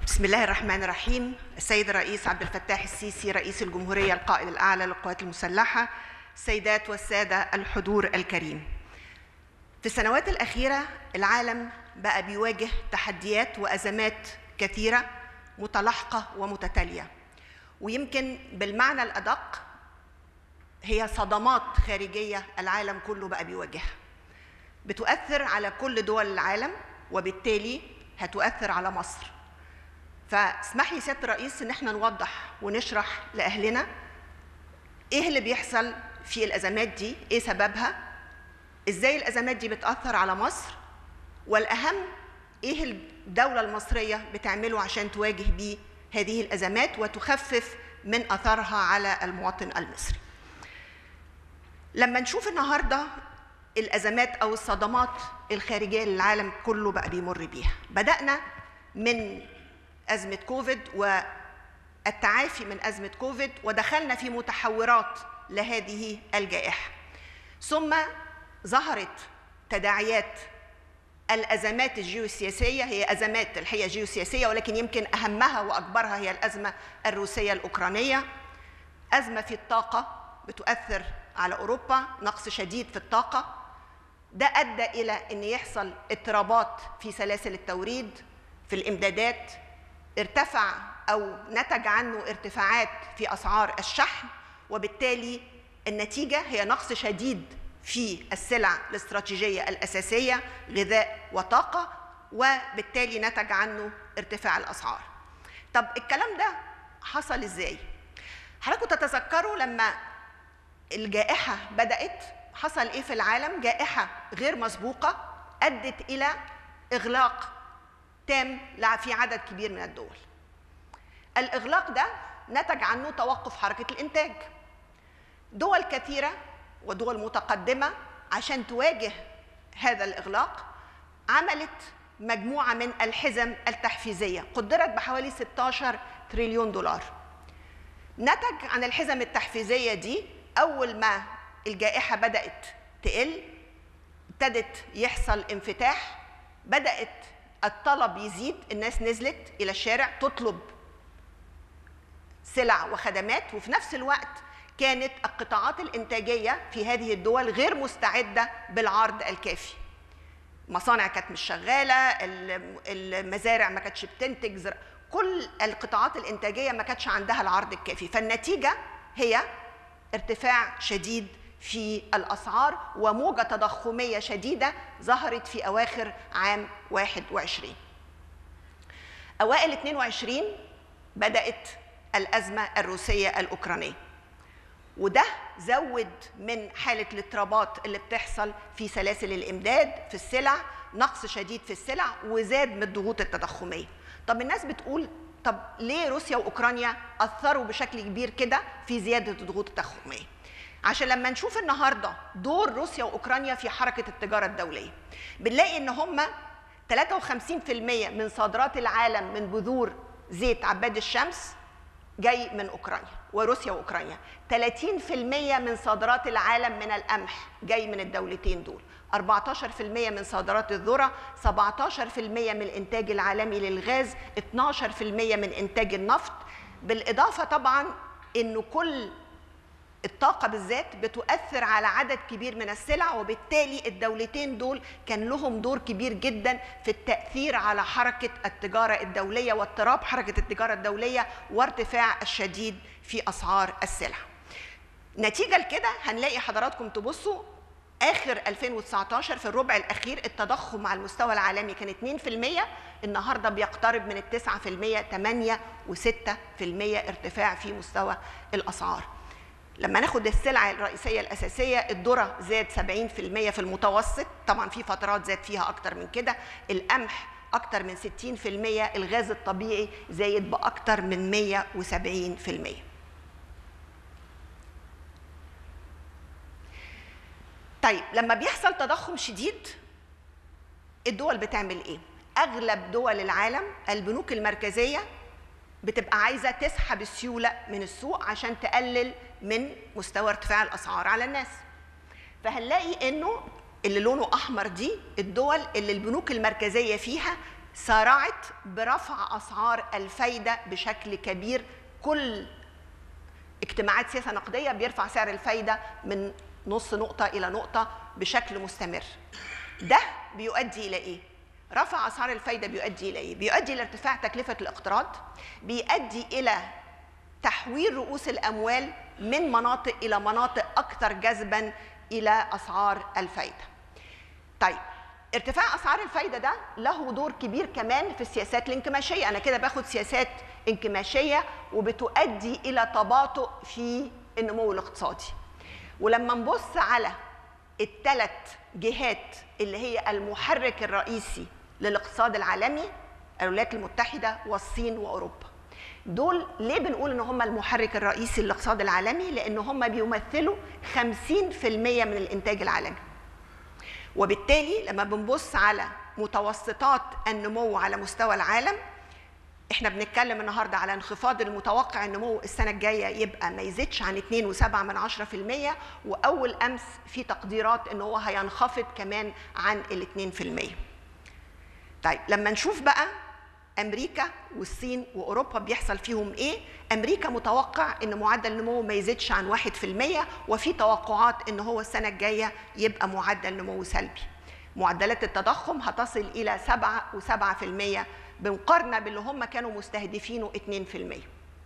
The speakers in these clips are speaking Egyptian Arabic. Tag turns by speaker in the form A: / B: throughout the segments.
A: بسم الله الرحمن الرحيم السيد الرئيس عبد الفتاح السيسي رئيس الجمهورية القائد الأعلى للقوات المسلحة السيدات والسادة الحضور الكريم في السنوات الأخيرة العالم بقى بيواجه تحديات وأزمات كثيرة متلاحقة ومتتالية ويمكن بالمعنى الأدق هي صدمات خارجية العالم كله بقى بيواجهها بتؤثر على كل دول العالم وبالتالي هتؤثر على مصر فاسمح لي سياده الرئيس ان احنا نوضح ونشرح لاهلنا ايه اللي بيحصل في الازمات دي ايه سببها ازاي الازمات دي بتاثر على مصر والاهم ايه الدوله المصريه بتعمله عشان تواجه بيه هذه الازمات وتخفف من اثرها على المواطن المصري لما نشوف النهارده الازمات او الصدمات الخارجيه اللي العالم كله بقى بيمر بيها بدانا من أزمة كوفيد والتعافي من أزمة كوفيد ودخلنا في متحورات لهذه الجائحة ثم ظهرت تداعيات الأزمات الجيوسياسية هي أزمات الحقيقة جيوسياسية ولكن يمكن أهمها وأكبرها هي الأزمة الروسية الأوكرانية أزمة في الطاقة بتؤثر على أوروبا نقص شديد في الطاقة ده أدى إلى أن يحصل اضطرابات في سلاسل التوريد في الإمدادات ارتفع او نتج عنه ارتفاعات في اسعار الشحن وبالتالي النتيجه هي نقص شديد في السلع الاستراتيجيه الاساسيه غذاء وطاقه وبالتالي نتج عنه ارتفاع الاسعار. طب الكلام ده حصل ازاي؟ حضراتكم تتذكروا لما الجائحه بدات حصل ايه في العالم؟ جائحه غير مسبوقه ادت الى اغلاق تام في عدد كبير من الدول الإغلاق ده نتج عنه توقف حركة الإنتاج دول كثيرة ودول متقدمة عشان تواجه هذا الإغلاق عملت مجموعة من الحزم التحفيزية قدرت بحوالي 16 تريليون دولار نتج عن الحزم التحفيزية دي أول ما الجائحة بدأت تقل ابتدت يحصل انفتاح بدأت الطلب يزيد الناس نزلت الى الشارع تطلب سلع وخدمات وفي نفس الوقت كانت القطاعات الانتاجيه في هذه الدول غير مستعده بالعرض الكافي مصانع كانت مش شغاله المزارع ما كانتش بتنتج زر... كل القطاعات الانتاجيه ما كانتش عندها العرض الكافي فالنتيجه هي ارتفاع شديد في الأسعار وموجة تضخمية شديدة ظهرت في أواخر عام 21 أوائل 22 بدأت الأزمة الروسية الأوكرانية وده زود من حالة الاضطرابات اللي بتحصل في سلاسل الإمداد في السلع نقص شديد في السلع وزاد من الضغوط التضخمية طب الناس بتقول طب ليه روسيا وأوكرانيا أثروا بشكل كبير كده في زيادة الضغوط التضخمية عشان لما نشوف النهارده دور روسيا واوكرانيا في حركه التجاره الدوليه بنلاقي ان هم 53% من صادرات العالم من بذور زيت عباد الشمس جاي من اوكرانيا وروسيا واوكرانيا 30% من صادرات العالم من القمح جاي من الدولتين دول 14% من صادرات الذرة 17% من الإنتاج العالمي للغاز 12% من إنتاج النفط بالإضافة طبعا إنه كل الطاقة بالذات بتؤثر على عدد كبير من السلع وبالتالي الدولتين دول كان لهم دور كبير جدا في التأثير على حركة التجارة الدولية واضطراب حركة التجارة الدولية وارتفاع الشديد في أسعار السلع نتيجة لكده هنلاقي حضراتكم تبصوا آخر 2019 في الربع الأخير التضخم على المستوى العالمي كان 2% النهارده بيقترب من ال 9% 8 و6% ارتفاع في مستوى الأسعار لما ناخد السلع الرئيسيه الاساسيه الذره زاد 70% في المتوسط طبعا في فترات زاد فيها اكتر من كده القمح اكتر من 60% الغاز الطبيعي زايد باكتر من 170% طيب لما بيحصل تضخم شديد الدول بتعمل ايه اغلب دول العالم البنوك المركزيه بتبقى عايزه تسحب السيوله من السوق عشان تقلل من مستوى ارتفاع الاسعار على الناس فهنلاقي انه اللي لونه احمر دي الدول اللي البنوك المركزيه فيها سارعت برفع اسعار الفايده بشكل كبير كل اجتماعات سياسه نقديه بيرفع سعر الفايده من نص نقطه الى نقطه بشكل مستمر ده بيؤدي الى ايه رفع اسعار الفايده بيؤدي الى ايه بيؤدي الى ارتفاع تكلفه الاقتراض بيؤدي الى تحويل رؤوس الاموال من مناطق الى مناطق اكثر جذبا الى اسعار الفايده طيب ارتفاع اسعار الفايده ده له دور كبير كمان في السياسات الانكماشيه انا كده باخد سياسات انكماشيه وبتؤدي الى تباطؤ في النمو الاقتصادي ولما نبص على الثلاث جهات اللي هي المحرك الرئيسي للاقتصاد العالمي الولايات المتحده والصين واوروبا دول ليه بنقول ان هم المحرك الرئيسي للاقتصاد العالمي لان هم بيمثلوا 50% من الانتاج العالمي وبالتالي لما بنبص على متوسطات النمو على مستوى العالم احنا بنتكلم النهارده على انخفاض المتوقع النمو السنه الجايه يبقى ما يزيدش عن 2.7 من 10% واول امس في تقديرات ان هو هينخفض كمان عن ال 2%. طيب لما نشوف بقى امريكا والصين واوروبا بيحصل فيهم ايه؟ امريكا متوقع ان معدل النمو ما يزيدش عن 1% وفي توقعات ان هو السنه الجايه يبقى معدل نمو سلبي. معدلات التضخم هتصل الى 7 و7% بمقارنه باللي هم كانوا مستهدفينه 2%.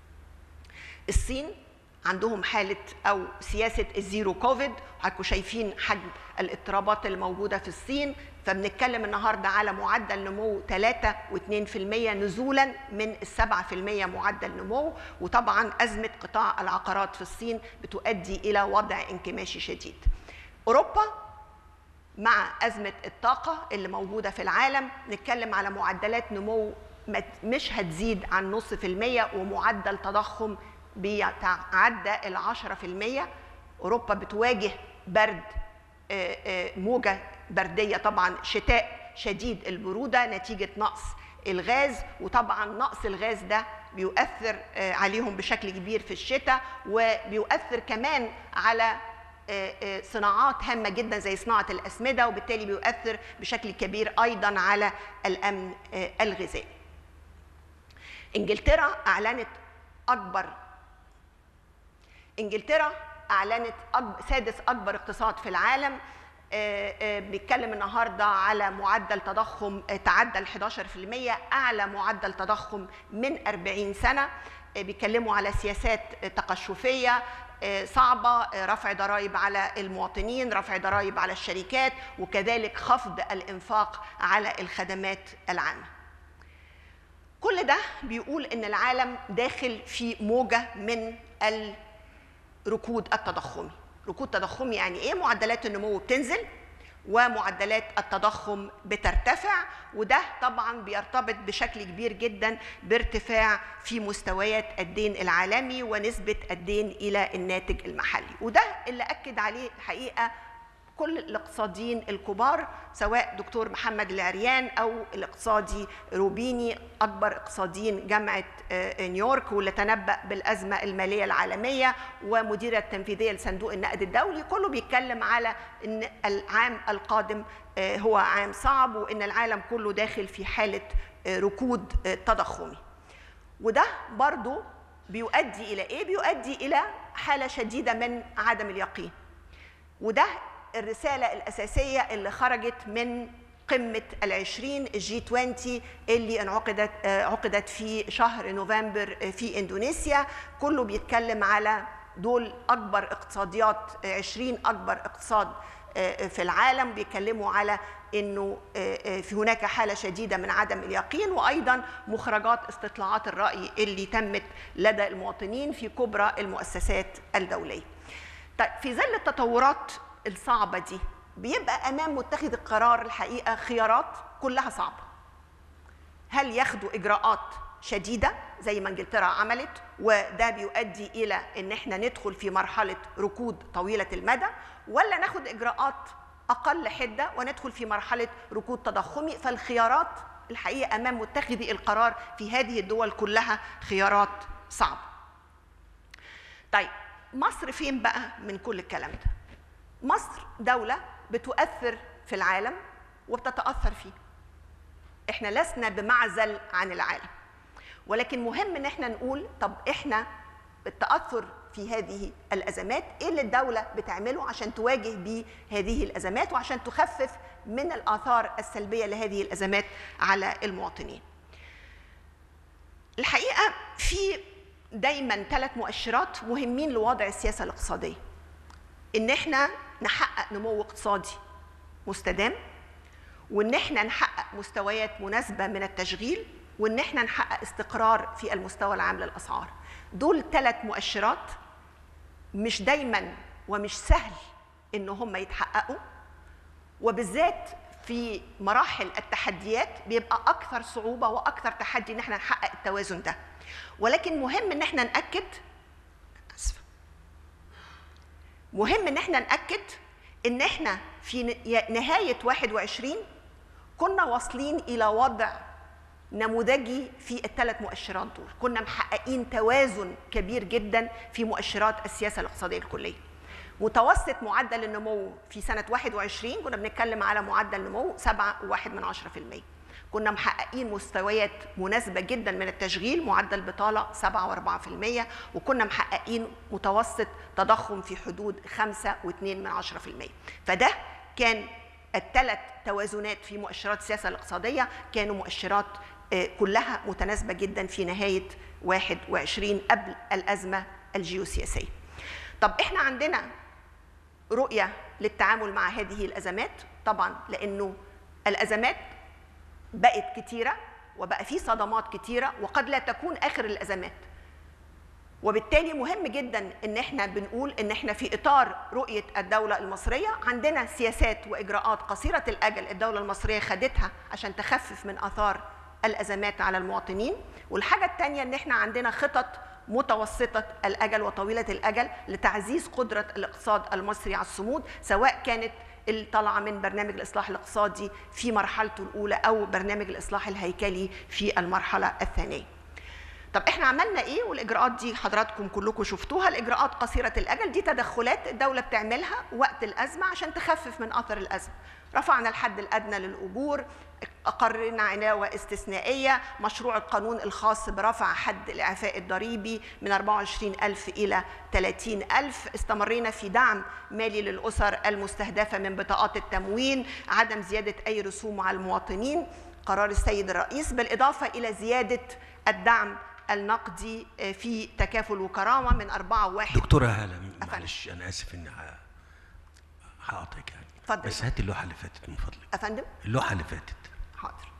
A: الصين عندهم حالة أو سياسة الزيرو كوفيد حضراتكم شايفين حجم الاضطرابات الموجودة في الصين فبنتكلم النهاردة على معدل نمو 3 و2% نزولا من السبعة في المية معدل نمو وطبعا أزمة قطاع العقارات في الصين بتؤدي إلى وضع انكماشي شديد أوروبا مع أزمة الطاقة اللي موجودة في العالم نتكلم على معدلات نمو مش هتزيد عن نص في المية ومعدل تضخم بيتعدى ال 10% اوروبا بتواجه برد موجه برديه طبعا شتاء شديد البروده نتيجه نقص الغاز وطبعا نقص الغاز ده بيؤثر عليهم بشكل كبير في الشتاء وبيؤثر كمان على صناعات هامة جدا زي صناعة الأسمدة وبالتالي بيؤثر بشكل كبير أيضا على الأمن الغذائي إنجلترا أعلنت أكبر انجلترا اعلنت أكبر سادس اكبر اقتصاد في العالم بيتكلم النهارده على معدل تضخم تعدى ال 11% اعلى معدل تضخم من 40 سنه بيتكلموا على سياسات تقشفيه صعبه رفع ضرائب على المواطنين رفع ضرائب على الشركات وكذلك خفض الانفاق على الخدمات العامه كل ده بيقول ان العالم داخل في موجه من ال ركود التضخمي ركود تضخمي يعني ايه معدلات النمو بتنزل ومعدلات التضخم بترتفع وده طبعا بيرتبط بشكل كبير جدا بارتفاع في مستويات الدين العالمي ونسبه الدين الى الناتج المحلي وده اللي اكد عليه الحقيقه كل الاقتصاديين الكبار سواء دكتور محمد العريان او الاقتصادي روبيني اكبر اقتصاديين جامعه نيويورك واللي تنبأ بالازمه الماليه العالميه ومديره التنفيذيه لصندوق النقد الدولي كله بيتكلم على ان العام القادم هو عام صعب وان العالم كله داخل في حاله ركود تضخمي وده برضو بيؤدي الى ايه بيؤدي الى حاله شديده من عدم اليقين وده الرسالة الأساسية اللي خرجت من قمة العشرين الجي 20 اللي انعقدت عقدت في شهر نوفمبر في إندونيسيا كله بيتكلم على دول أكبر اقتصاديات 20 أكبر اقتصاد في العالم بيتكلموا على انه في هناك حاله شديده من عدم اليقين وايضا مخرجات استطلاعات الراي اللي تمت لدى المواطنين في كبرى المؤسسات الدوليه. طيب في ظل التطورات الصعبة دي بيبقى أمام متخذ القرار الحقيقة خيارات كلها صعبة هل ياخدوا إجراءات شديدة زي ما انجلترا عملت وده بيؤدي إلى إن احنا ندخل في مرحلة ركود طويلة المدى ولا ناخد إجراءات أقل حدة وندخل في مرحلة ركود تضخمي فالخيارات الحقيقة أمام متخذي القرار في هذه الدول كلها خيارات صعبة طيب مصر فين بقى من كل الكلام ده مصر دولة بتؤثر في العالم وبتتأثر فيه احنا لسنا بمعزل عن العالم ولكن مهم ان احنا نقول طب احنا التاثر في هذه الازمات ايه اللي الدوله بتعمله عشان تواجه بيه هذه الازمات وعشان تخفف من الاثار السلبيه لهذه الازمات على المواطنين الحقيقه في دايما ثلاث مؤشرات مهمين لوضع السياسه الاقتصاديه ان احنا نحقق نمو اقتصادي مستدام وان احنا نحقق مستويات مناسبه من التشغيل وان احنا نحقق استقرار في المستوى العام للاسعار دول ثلاث مؤشرات مش دايما ومش سهل ان هم يتحققوا وبالذات في مراحل التحديات بيبقى اكثر صعوبه واكثر تحدي ان احنا نحقق التوازن ده ولكن مهم ان احنا ناكد اسفه مهم ان احنا ناكد ان احنا في نهايه 21 كنا واصلين الى وضع نموذجي في الثلاث مؤشرات دول كنا محققين توازن كبير جدا في مؤشرات السياسه الاقتصاديه الكليه متوسط معدل النمو في سنه 21 كنا بنتكلم على معدل نمو 7.1 من 10% كنا محققين مستويات مناسبة جدا من التشغيل معدل بطالة 7.4% وكنا محققين متوسط تضخم في حدود 5.2 من 10% فده كان الثلاث توازنات في مؤشرات السياسة الاقتصادية كانوا مؤشرات كلها متناسبة جدا في نهاية 21 قبل الأزمة الجيوسياسية طب احنا عندنا رؤية للتعامل مع هذه الأزمات طبعا لأنه الأزمات بقت كتيرة وبقى في صدمات كتيرة وقد لا تكون آخر الأزمات وبالتالي مهم جدا ان احنا بنقول ان احنا في اطار رؤيه الدوله المصريه عندنا سياسات واجراءات قصيره الاجل الدوله المصريه خدتها عشان تخفف من اثار الازمات على المواطنين والحاجه الثانيه ان احنا عندنا خطط متوسطه الاجل وطويله الاجل لتعزيز قدره الاقتصاد المصري على الصمود سواء كانت اللي طالعه من برنامج الاصلاح الاقتصادي في مرحلته الاولى او برنامج الاصلاح الهيكلي في المرحله الثانيه. طب احنا عملنا ايه والاجراءات دي حضراتكم كلكم شفتوها الاجراءات قصيره الاجل دي تدخلات الدوله بتعملها وقت الازمه عشان تخفف من اثر الازمه رفعنا الحد الادنى للاجور أقرنا علاوة استثنائية مشروع القانون الخاص برفع حد الإعفاء الضريبي من 24 ألف إلى 30 ألف استمرينا في دعم مالي للأسر المستهدفة من بطاقات التموين عدم زيادة أي رسوم على المواطنين قرار السيد الرئيس بالإضافة إلى زيادة الدعم النقدي في تكافل وكرامة من 4 1
B: دكتورة هالة معلش أنا آسف إني هقاطعك يعني
A: اتفضل
B: بس هات اللوحة اللي فاتت من فضلك
A: أفندم
B: اللوحة اللي فاتت
A: حاضر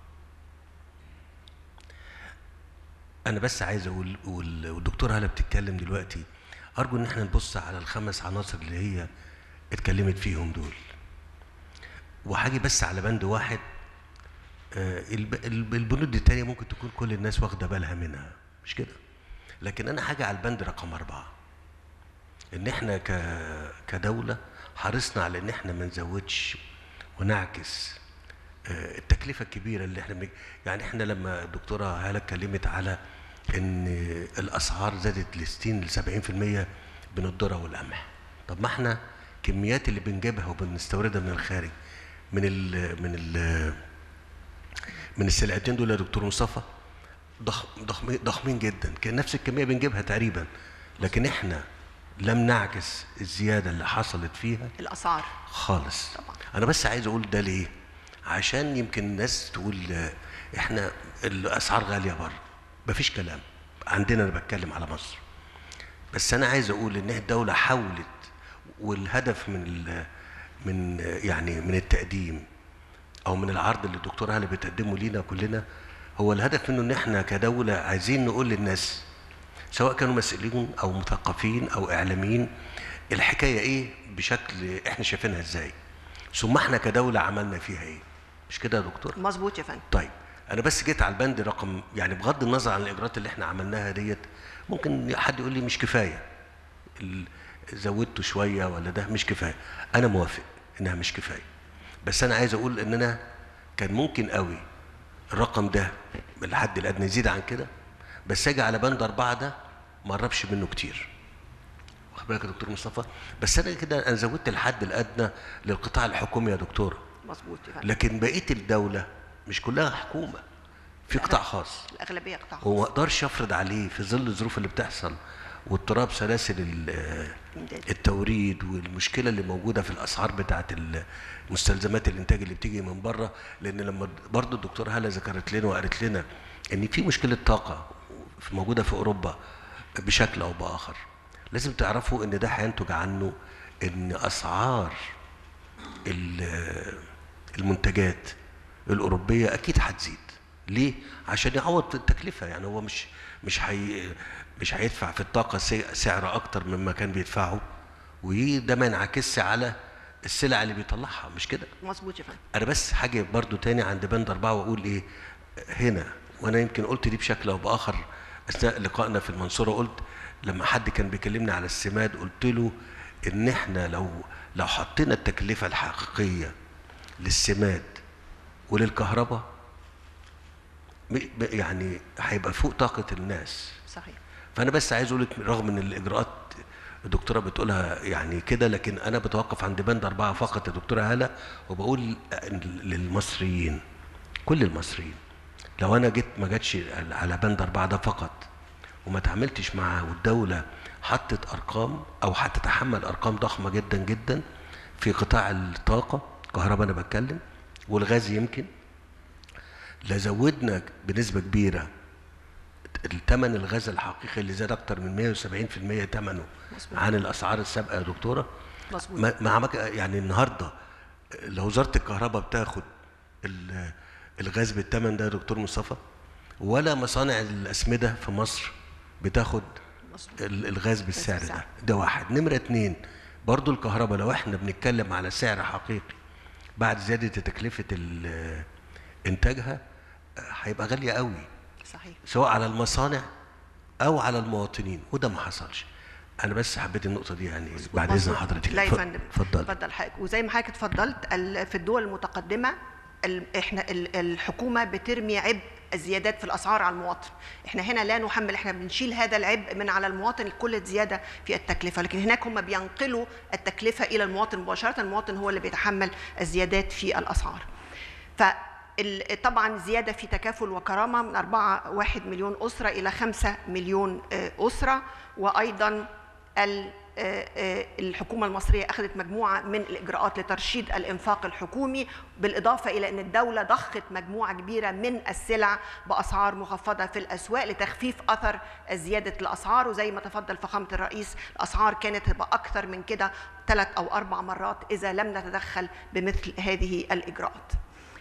B: انا بس عايز اقول والدكتوره هلا بتتكلم دلوقتي ارجو ان احنا نبص على الخمس عناصر اللي هي اتكلمت فيهم دول وهاجي بس على بند واحد آه البنود التانية ممكن تكون كل الناس واخده بالها منها مش كده لكن انا هاجي على البند رقم أربعة ان احنا ك كدوله حرصنا على ان احنا ما نزودش ونعكس التكلفه الكبيره اللي احنا بنج... يعني احنا لما الدكتوره هاله اتكلمت على ان الاسعار زادت ل 60 ل 70% من الذره والقمح طب ما احنا الكميات اللي بنجيبها وبنستوردها من الخارج من ال من ال من السلعتين دول يا دكتور مصطفى ضخم ضخمين ضخمين جدا كان نفس الكميه بنجيبها تقريبا لكن احنا لم نعكس الزياده اللي حصلت فيها
A: الاسعار
B: خالص
A: طبعا.
B: انا بس عايز اقول ده ليه عشان يمكن الناس تقول احنا الاسعار غاليه بره مفيش كلام عندنا انا بتكلم على مصر بس انا عايز اقول ان الدوله حاولت والهدف من ال من يعني من التقديم او من العرض اللي الدكتوره هاله بتقدمه لينا كلنا هو الهدف منه ان احنا كدوله عايزين نقول للناس سواء كانوا مسؤولين او مثقفين او اعلاميين الحكايه ايه بشكل احنا شايفينها ازاي ثم احنا كدوله عملنا فيها ايه مش كده يا دكتور
A: مظبوط يا فندم
B: طيب انا بس جيت على البند رقم يعني بغض النظر عن الاجراءات اللي احنا عملناها ديت ممكن حد يقول لي مش كفايه زودته شويه ولا ده مش كفايه انا موافق انها مش كفايه بس انا عايز اقول ان انا كان ممكن قوي الرقم ده الحد الادنى يزيد عن كده بس اجي على بند اربعه ده ما قربش منه كتير واخد بالك يا دكتور مصطفى بس انا كده انا زودت الحد الادنى للقطاع الحكومي يا دكتور
A: مظبوط يا فندم
B: لكن بقيه الدوله مش كلها حكومه في قطاع خاص
A: الاغلبيه قطاع خاص
B: وما اقدرش افرض عليه في ظل الظروف اللي بتحصل واضطراب سلاسل ال-
A: إمداد.
B: التوريد والمشكله اللي موجوده في الاسعار بتاعه مستلزمات الانتاج اللي بتيجي من بره لان لما برضو الدكتور هاله ذكرت لنا وقالت لنا ان في مشكله طاقه في- موجوده في اوروبا بشكل او باخر لازم تعرفوا ان ده هينتج عنه ان اسعار ال- المنتجات الأوروبية أكيد هتزيد ليه؟ عشان يعوض التكلفة يعني هو مش مش هي مش هيدفع في الطاقة سي- سعر أكتر مما كان بيدفعه وده ما ينعكسش على السلع اللي بيطلعها مش كده؟
A: مظبوط يا فندم
B: أنا بس حاجة برضو تاني عند بند أربعة وأقول إيه هنا وأنا يمكن قلت دي بشكل أو بآخر أثناء لقائنا في المنصورة قلت لما حد كان بيكلمني على السماد قلت له إن إحنا لو لو حطينا التكلفة الحقيقية للسماد وللكهرباء م- ب- يعني هيبقى فوق طاقة الناس
A: صحيح
B: فانا بس عايز اقول لك رغم ان الاجراءات الدكتوره بتقولها يعني كده لكن انا بتوقف عند بند اربعه فقط يا دكتوره هاله وبقول للمصريين كل المصريين لو انا جيت ما جاتش على بند اربعه ده فقط وما تعاملتش معاه والدوله حطت ارقام او هتتحمل ارقام ضخمه جدا جدا في قطاع الطاقه كهرباء انا بتكلم والغاز يمكن لزودنا بنسبه كبيره الثمن الغاز الحقيقي اللي زاد اكتر من 170% ثمنه
A: مظبوط.
B: عن الاسعار السابقه يا دكتوره
A: مظبوط
B: ما مع مك- يعني النهارده لو وزاره الكهرباء بتاخد ال- الغاز بالثمن ده يا دكتور مصطفى ولا مصانع الاسمده في مصر بتاخد
A: مظبوط
B: ال- الغاز بالسعر ده
A: بالسعر.
B: ده واحد نمرة اتنين برضو الكهرباء لو احنا بنتكلم على سعر حقيقي بعد زيادة تكلفة ال- انتاجها آه، هيبقى غالية قوي
A: صحيح
B: سواء على المصانع او على المواطنين وده ما حصلش انا بس حبيت النقطة دي يعني بعد اذن
A: مظبوط.
B: حضرتك
A: لا يا
B: اتف-
A: فندم
B: اتفضل
A: اتفضل حضرتك وزي ما حضرتك اتفضلت ال- في الدول المتقدمه ال- احنا ال- الحكومه بترمي عبء الزيادات في الاسعار على المواطن احنا هنا لا نحمل احنا بنشيل هذا العبء من على المواطن كل زياده في التكلفه لكن هناك هم بينقلوا التكلفه الى المواطن مباشره المواطن هو اللي بيتحمل الزيادات في الاسعار ف ال- طبعا زياده في تكافل وكرامه من 4 1 مليون اسره الى 5 مليون آه، اسره وايضا ال- آه، آه، الحكومه المصريه اخذت مجموعه من الاجراءات لترشيد الانفاق الحكومي بالاضافه الى ان الدوله ضخت مجموعه كبيره من السلع باسعار مخفضه في الاسواق لتخفيف اثر زياده الاسعار وزي ما تفضل فخامه الرئيس الاسعار كانت هتبقى اكثر من كده ثلاث او اربع مرات اذا لم نتدخل بمثل هذه الاجراءات.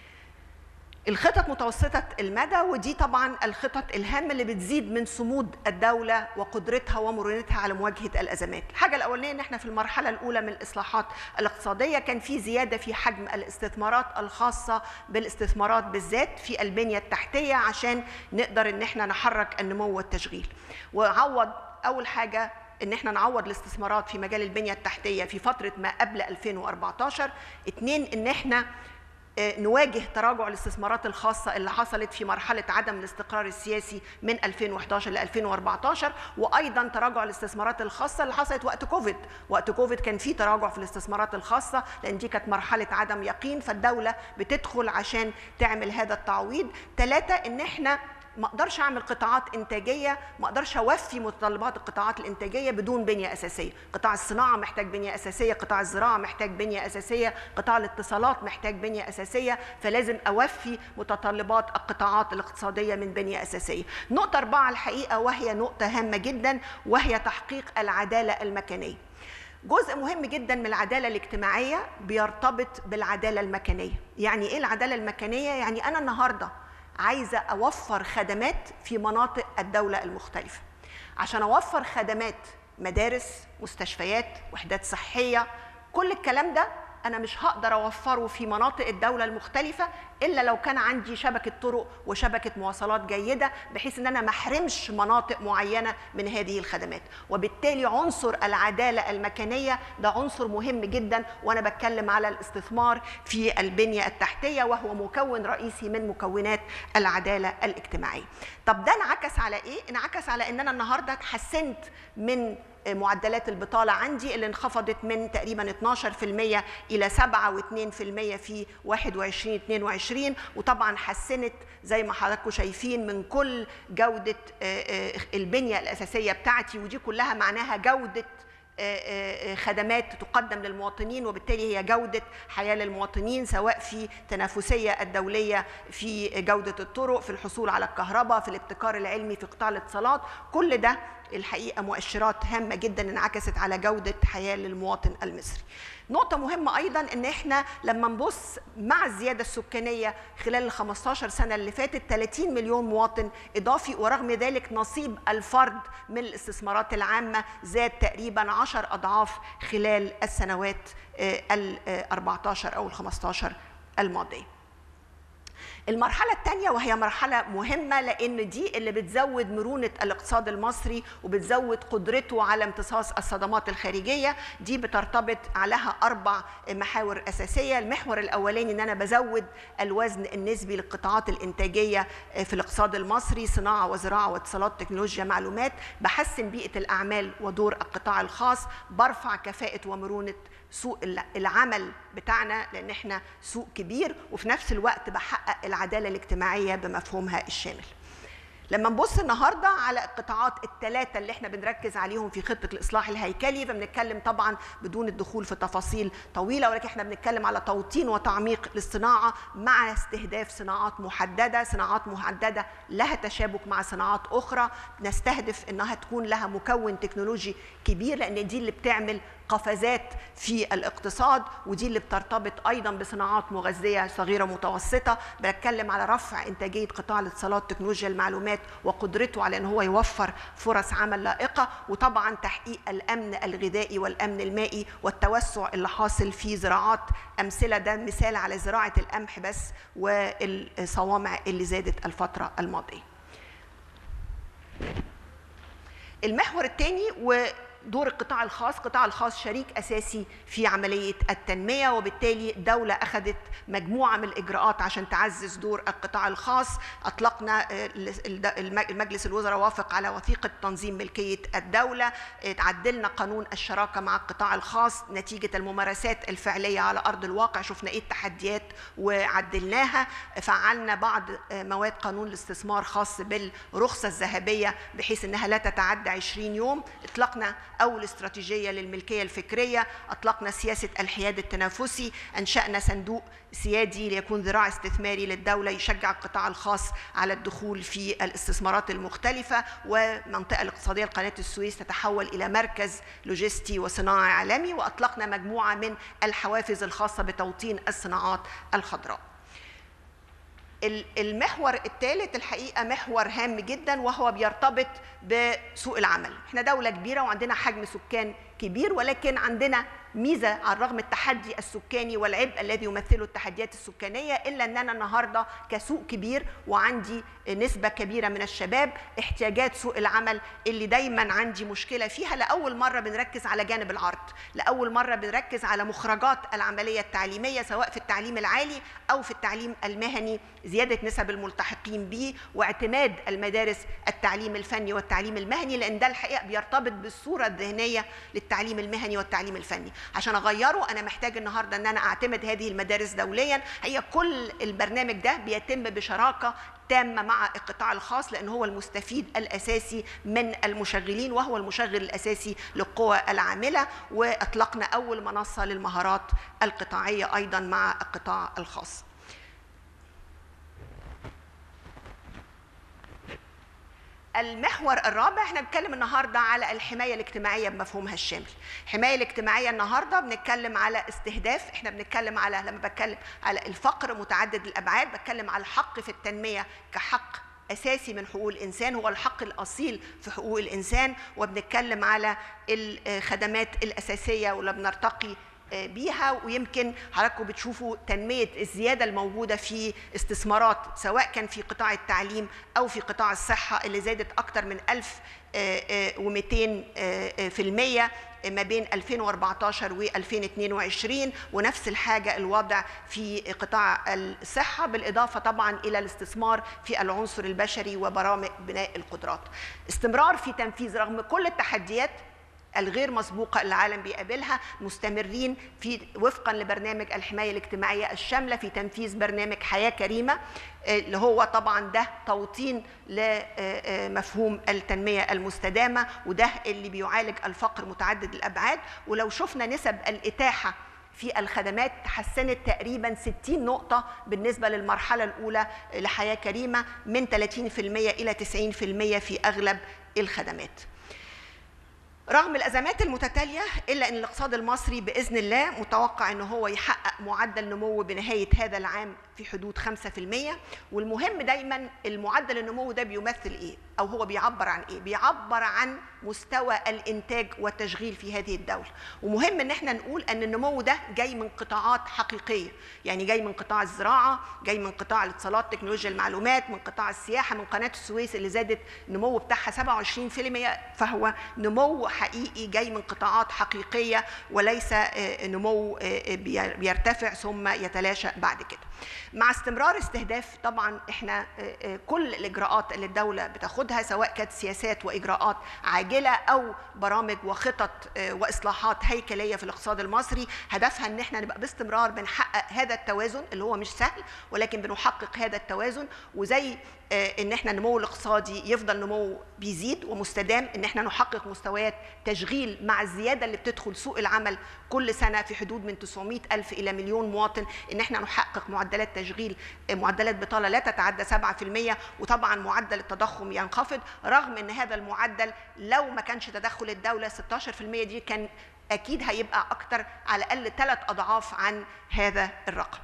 A: الخطط متوسطة المدى ودي طبعا الخطط الهامة اللي بتزيد من صمود الدولة وقدرتها ومرونتها على مواجهة الأزمات الحاجة الأولانية إن احنا في المرحلة الأولى من الإصلاحات الاقتصادية كان في زيادة في حجم الاستثمارات الخاصة بالاستثمارات بالذات في البنية التحتية عشان نقدر إن احنا نحرك النمو والتشغيل وعوض أول حاجة ان احنا نعوض الاستثمارات في مجال البنيه التحتيه في فتره ما قبل 2014 اتنين ان احنا آه، نواجه تراجع الاستثمارات الخاصة اللي حصلت في مرحلة عدم الاستقرار السياسي من 2011 ل 2014 وأيضا تراجع الاستثمارات الخاصة اللي حصلت وقت كوفيد وقت كوفيد كان في تراجع في الاستثمارات الخاصة لأن دي كانت مرحلة عدم يقين فالدولة بتدخل عشان تعمل هذا التعويض ثلاثة إن احنا ما اقدرش اعمل قطاعات انتاجيه ما اقدرش اوفي متطلبات القطاعات الانتاجيه بدون بنيه اساسيه قطاع الصناعه محتاج بنيه اساسيه قطاع الزراعه محتاج بنيه اساسيه قطاع الاتصالات محتاج بنيه اساسيه فلازم اوفي متطلبات القطاعات الاقتصاديه من بنيه اساسيه نقطه اربعه الحقيقه وهي نقطه هامه جدا وهي تحقيق العداله المكانيه جزء مهم جدا من العدالة الاجتماعية بيرتبط بالعدالة المكانية يعني إيه العدالة المكانية؟ يعني أنا النهاردة عايزة أوفر خدمات في مناطق الدولة المختلفة عشان أوفر خدمات مدارس مستشفيات وحدات صحية كل الكلام ده أنا مش هقدر أوفره في مناطق الدولة المختلفة إلا لو كان عندي شبكة طرق وشبكة مواصلات جيدة بحيث إن أنا ما أحرمش مناطق معينة من هذه الخدمات وبالتالي عنصر العدالة المكانية ده عنصر مهم جدا وأنا بتكلم على الاستثمار في البنية التحتية وهو مكون رئيسي من مكونات العدالة الاجتماعية طب ده انعكس على إيه؟ انعكس على إن أنا النهاردة اتحسنت من معدلات البطالة عندي اللي انخفضت من تقريبا 12% إلى 7.2% في 21 22 2020 وطبعا حسنت زي ما حضراتكم شايفين من كل جوده البنيه الاساسيه بتاعتي ودي كلها معناها جوده خدمات تقدم للمواطنين وبالتالي هي جودة حياة للمواطنين سواء في تنافسية الدولية في جودة الطرق في الحصول على الكهرباء في الابتكار العلمي في قطاع الاتصالات كل ده الحقيقة مؤشرات هامة جدا انعكست على جودة حياة للمواطن المصري نقطة مهمة أيضا إن إحنا لما نبص مع الزيادة السكانية خلال ال 15 سنة اللي فاتت 30 مليون مواطن إضافي ورغم ذلك نصيب الفرد من الاستثمارات العامة زاد تقريبا 10 أضعاف خلال السنوات ال 14 أو ال 15 الماضية. المرحلة الثانية وهي مرحلة مهمة لأن دي اللي بتزود مرونة الاقتصاد المصري وبتزود قدرته على امتصاص الصدمات الخارجية دي بترتبط عليها أربع محاور أساسية المحور الأولاني أن أنا بزود الوزن النسبي للقطاعات الإنتاجية في الاقتصاد المصري صناعة وزراعة واتصالات تكنولوجيا معلومات بحسن بيئة الأعمال ودور القطاع الخاص برفع كفاءة ومرونة سوق العمل بتاعنا لان احنا سوق كبير وفي نفس الوقت بحقق العداله الاجتماعيه بمفهومها الشامل. لما نبص النهارده على القطاعات الثلاثه اللي احنا بنركز عليهم في خطه الاصلاح الهيكلي فبنتكلم طبعا بدون الدخول في تفاصيل طويله ولكن احنا بنتكلم على توطين وتعميق للصناعه مع استهداف صناعات محدده، صناعات محدده لها تشابك مع صناعات اخرى، نستهدف انها تكون لها مكون تكنولوجي كبير لان دي اللي بتعمل قفزات في الاقتصاد ودي اللي بترتبط ايضا بصناعات مغذيه صغيره متوسطه بتكلم على رفع انتاجيه قطاع الاتصالات تكنولوجيا المعلومات وقدرته على ان هو يوفر فرص عمل لائقه وطبعا تحقيق الامن الغذائي والامن المائي والتوسع اللي حاصل في زراعات امثله ده مثال على زراعه القمح بس والصوامع اللي زادت الفتره الماضيه المحور الثاني و دور القطاع الخاص القطاع الخاص شريك أساسي في عملية التنمية وبالتالي الدولة أخذت مجموعة من الإجراءات عشان تعزز دور القطاع الخاص أطلقنا المجلس الوزراء وافق على وثيقة تنظيم ملكية الدولة تعدلنا قانون الشراكة مع القطاع الخاص نتيجة الممارسات الفعلية على أرض الواقع شفنا إيه التحديات وعدلناها فعلنا بعض مواد قانون الاستثمار خاص بالرخصة الذهبية بحيث أنها لا تتعدى 20 يوم اطلقنا أول استراتيجية للملكية الفكرية أطلقنا سياسة الحياد التنافسي أنشأنا صندوق سيادي ليكون ذراع استثماري للدولة يشجع القطاع الخاص على الدخول في الاستثمارات المختلفة ومنطقة الاقتصادية لقناة السويس تتحول إلى مركز لوجستي وصناعي عالمي وأطلقنا مجموعة من الحوافز الخاصة بتوطين الصناعات الخضراء المحور الثالث الحقيقه محور هام جدا وهو بيرتبط بسوق العمل احنا دوله كبيره وعندنا حجم سكان كبير ولكن عندنا ميزه على الرغم من التحدي السكاني والعبء الذي يمثله التحديات السكانيه الا ان انا النهارده كسوق كبير وعندي نسبه كبيره من الشباب احتياجات سوق العمل اللي دايما عندي مشكله فيها لاول مره بنركز على جانب العرض لاول مره بنركز على مخرجات العمليه التعليميه سواء في التعليم العالي او في التعليم المهني زياده نسب الملتحقين به واعتماد المدارس التعليم الفني والتعليم المهني لان ده الحقيقه بيرتبط بالصوره الذهنيه للتعليم المهني والتعليم الفني عشان اغيره انا محتاج النهارده ان انا اعتمد هذه المدارس دوليا هي كل البرنامج ده بيتم بشراكه تامه مع القطاع الخاص لان هو المستفيد الاساسي من المشغلين وهو المشغل الاساسي للقوى العامله واطلقنا اول منصه للمهارات القطاعيه ايضا مع القطاع الخاص المحور الرابع احنا بنتكلم النهارده على الحمايه الاجتماعيه بمفهومها الشامل. الحمايه الاجتماعيه النهارده بنتكلم على استهداف احنا بنتكلم على لما بتكلم على الفقر متعدد الابعاد بتكلم على الحق في التنميه كحق اساسي من حقوق الانسان هو الحق الاصيل في حقوق الانسان وبنتكلم على الخدمات الاساسيه ولا بنرتقي بيها ويمكن حضراتكم بتشوفوا تنميه الزياده الموجوده في استثمارات سواء كان في قطاع التعليم او في قطاع الصحه اللي زادت اكثر من 1200 في المية ما بين 2014 و 2022 ونفس الحاجة الوضع في قطاع الصحة بالإضافة طبعا إلى الاستثمار في العنصر البشري وبرامج بناء القدرات استمرار في تنفيذ رغم كل التحديات الغير مسبوقة اللي العالم بيقابلها مستمرين في وفقا لبرنامج الحماية الاجتماعية الشاملة في تنفيذ برنامج حياة كريمة اللي هو طبعا ده توطين لمفهوم التنمية المستدامة وده اللي بيعالج الفقر متعدد الأبعاد ولو شفنا نسب الإتاحة في الخدمات تحسنت تقريبا 60 نقطة بالنسبة للمرحلة الأولى لحياة كريمة من 30% إلى 90% في أغلب الخدمات. رغم الازمات المتتاليه الا ان الاقتصاد المصري باذن الله متوقع ان هو يحقق معدل نمو بنهايه هذا العام في حدود 5% والمهم دايما المعدل النمو ده بيمثل ايه او هو بيعبر عن ايه بيعبر عن مستوى الانتاج والتشغيل في هذه الدوله ومهم ان احنا نقول ان النمو ده جاي من قطاعات حقيقيه يعني جاي من قطاع الزراعه جاي من قطاع الاتصالات تكنولوجيا المعلومات من قطاع السياحه من قناه السويس اللي زادت النمو بتاعها 27% فهو نمو حقيقي جاي من قطاعات حقيقيه وليس نمو بيرتفع ثم يتلاشى بعد كده مع استمرار استهداف طبعا احنا كل الاجراءات اللي الدوله بتاخدها سواء كانت سياسات واجراءات عاجله او برامج وخطط واصلاحات هيكليه في الاقتصاد المصري هدفها ان احنا نبقى باستمرار بنحقق هذا التوازن اللي هو مش سهل ولكن بنحقق هذا التوازن وزي ان احنا النمو الاقتصادي يفضل نمو بيزيد ومستدام ان احنا نحقق مستويات تشغيل مع الزياده اللي بتدخل سوق العمل كل سنه في حدود من 900 الف الى مليون مواطن ان احنا نحقق معدلات تشغيل معدلات بطاله لا تتعدى 7% وطبعا معدل التضخم ينخفض رغم ان هذا المعدل لو ما كانش تدخل الدوله 16% دي كان اكيد هيبقى اكتر على الاقل ثلاث اضعاف عن هذا الرقم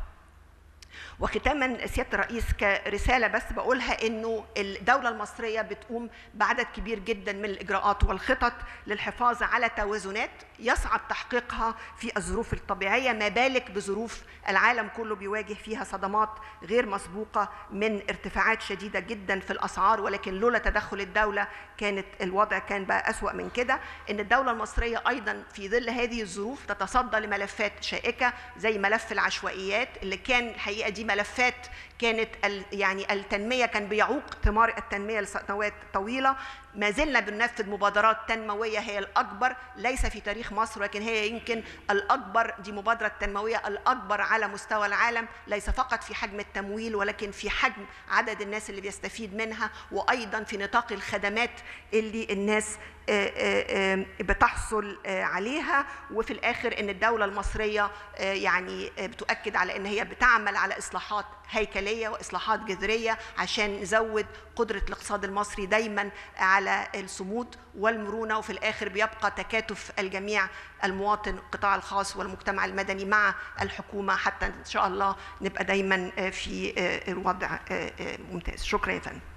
A: وختاما سياده الرئيس كرساله بس بقولها انه الدوله المصريه بتقوم بعدد كبير جدا من الاجراءات والخطط للحفاظ على توازنات يصعب تحقيقها في الظروف الطبيعيه ما بالك بظروف العالم كله بيواجه فيها صدمات غير مسبوقه من ارتفاعات شديده جدا في الاسعار ولكن لولا تدخل الدوله كانت الوضع كان بقى اسوا من كده ان الدوله المصريه ايضا في ظل هذه الظروف تتصدى لملفات شائكه زي ملف العشوائيات اللي كان الحقيقه دي ملفات كانت يعني التنميه كان بيعوق ثمار التنميه لسنوات طويله ما زلنا بننفذ مبادرات تنمويه هي الاكبر ليس في تاريخ مصر ولكن هي يمكن الاكبر دي مبادره تنمويه الاكبر على مستوى العالم ليس فقط في حجم التمويل ولكن في حجم عدد الناس اللي بيستفيد منها وايضا في نطاق الخدمات اللي الناس بتحصل عليها وفي الاخر ان الدوله المصريه يعني بتؤكد على ان هي بتعمل على اصلاحات هيكليه واصلاحات جذريه عشان نزود قدره الاقتصاد المصري دايما على الصمود والمرونه وفي الاخر بيبقى تكاتف الجميع المواطن القطاع الخاص والمجتمع المدني مع الحكومه حتى ان شاء الله نبقى دايما في وضع ممتاز شكرا يا فندم